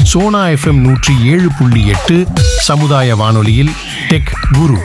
Sona FM நூற்றி ஏழு புள்ளி எட்டு சமுதாய வானொலியில் டெக் குரு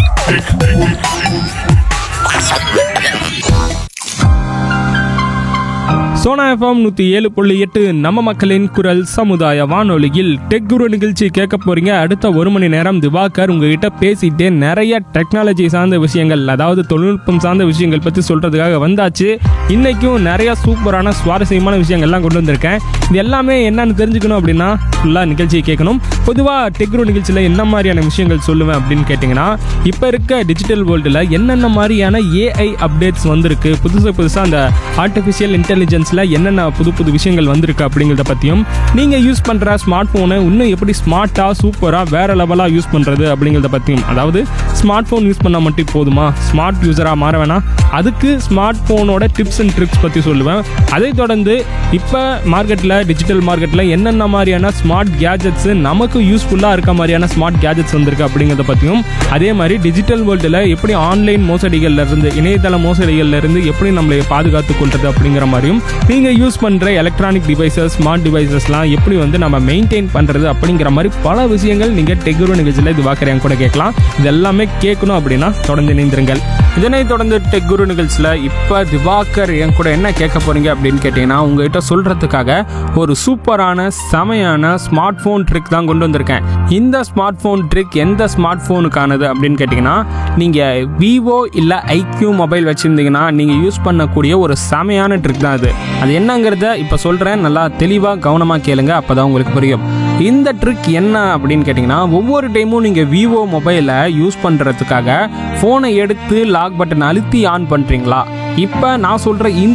சோனா எஃப்எம் நூற்றி ஏழு புள்ளி எட்டு நம்ம மக்களின் குரல் சமுதாய வானொலியில் டெக் குரு நிகழ்ச்சி கேட்க போறீங்க அடுத்த ஒரு மணி நேரம் திவாகர் உங்ககிட்ட பேசிட்டே நிறைய டெக்னாலஜி சார்ந்த விஷயங்கள் அதாவது தொழில்நுட்பம் சார்ந்த விஷயங்கள் பற்றி சொல்றதுக்காக வந்தாச்சு இன்னைக்கும் நிறைய சூப்பரான சுவாரஸ்யமான விஷயங்கள்லாம் கொண்டு வந்திருக்கேன் இது எல்லாமே என்னன்னு தெரிஞ்சுக்கணும் அப்படின்னா ஃபுல்லாக நிகழ்ச்சியை கேட்கணும் பொதுவாக டெக்ரு நிகழ்ச்சியில் என்ன மாதிரியான விஷயங்கள் சொல்லுவேன் அப்படின்னு கேட்டிங்கன்னா இப்போ இருக்க டிஜிட்டல் வேர்ல்டில் என்னென்ன மாதிரியான ஏஐ அப்டேட்ஸ் வந்திருக்கு புதுசு புதுசாக அந்த ஆர்டிஃபிஷியல் இன்டெலிஜென்ஸில் என்னென்ன புது புது விஷயங்கள் வந்திருக்கு அப்படிங்கிறத பற்றியும் நீங்கள் யூஸ் பண்ணுற ஸ்மார்ட் ஃபோனை இன்னும் எப்படி ஸ்மார்ட்டாக சூப்பராக வேறு லெவலாக யூஸ் பண்ணுறது அப்படிங்கிறத பற்றியும் அதாவது ஸ்மார்ட் ஃபோன் யூஸ் பண்ணால் மட்டும் போதுமா ஸ்மார்ட் யூஸராக மாற வேணாம் அதுக்கு ஸ்மார்ட் ஃபோனோட டிப்ஸ் அண்ட் ட்ரிக்ஸ் பற்றி சொல்லுவேன் அதை தொடர்ந்து இப்போ மார்க்கெட்டில் டிஜிட்டல் மார்க்கெட்டில் என்னென்ன மாதிரியான ஸ்மார்ட் கேஜெட்ஸு நமக்கு யூஸ்ஃபுல்லாக இருக்க மாதிரியான ஸ்மார்ட் கேஜெட்ஸ் வந்திருக்கு அப்படிங்கிறத பற்றியும் அதே மாதிரி டிஜிட்டல் வேர்ல்டில் எப்படி ஆன்லைன் மோசடிகள்ல இருந்து இணையதள மோசடிகள்ல இருந்து எப்படி நம்மளை பாதுகாத்து கொள்றது அப்படிங்கிற மாதிரியும் நீங்கள் யூஸ் பண்ணுற எலக்ட்ரானிக் டிவைசஸ் ஸ்மார்ட் டிவைசஸ்லாம் எப்படி வந்து நம்ம மெயின்டைன் பண்ணுறது அப்படிங்கிற மாதிரி பல விஷயங்கள் நீங்கள் டெகுரு நிகழ்ச்சியில் இது வாக்கர் கூட கேட்கலாம் இது எல்லாமே கேட்கணும் அப்படின்னா தொடர்ந்து இணைந்திருங்கள் இதனைத் தொடர்ந்து டெக் குரு நிகழ்ச்சியில் இப்போ திவாகர் என் கூட என்ன கேட்க போறீங்க அப்படின்னு கேட்டிங்கன்னா உங்ககிட்ட சொல்கிறதுக்காக ஒரு சூப்பரான செமையான ஸ்மார்ட் ஃபோன் ட்ரிக் தான் கொண்டு வந்திருக்கேன் இந்த ஸ்மார்ட் ஃபோன் ட்ரிக் எந்த ஸ்மார்ட் ஃபோனுக்கானது அப்படின்னு கேட்டிங்கன்னா நீங்கள் விவோ இல்லை ஐக்யூ மொபைல் வச்சுருந்தீங்கன்னா நீங்கள் யூஸ் பண்ணக்கூடிய ஒரு செமையான ட்ரிக் தான் அது அது என்னங்கிறத இப்போ சொல்கிறேன் நல்லா தெளிவாக கவனமாக கேளுங்க அப்போ தான் உங்களுக்கு புரியும் இந்த ட்ரிக் என்ன அப்படின்னு கேட்டிங்கன்னா ஒவ்வொரு டைமும் நீங்கள் விவோ மொபைலை யூஸ் பண்ணுறதுக்காக ஃபோனை எடுத்து லாக் பட்டன் அழுத்தி ஆன் பண்ணுறீங்களா இப்போ நான் சொல்கிற இந்த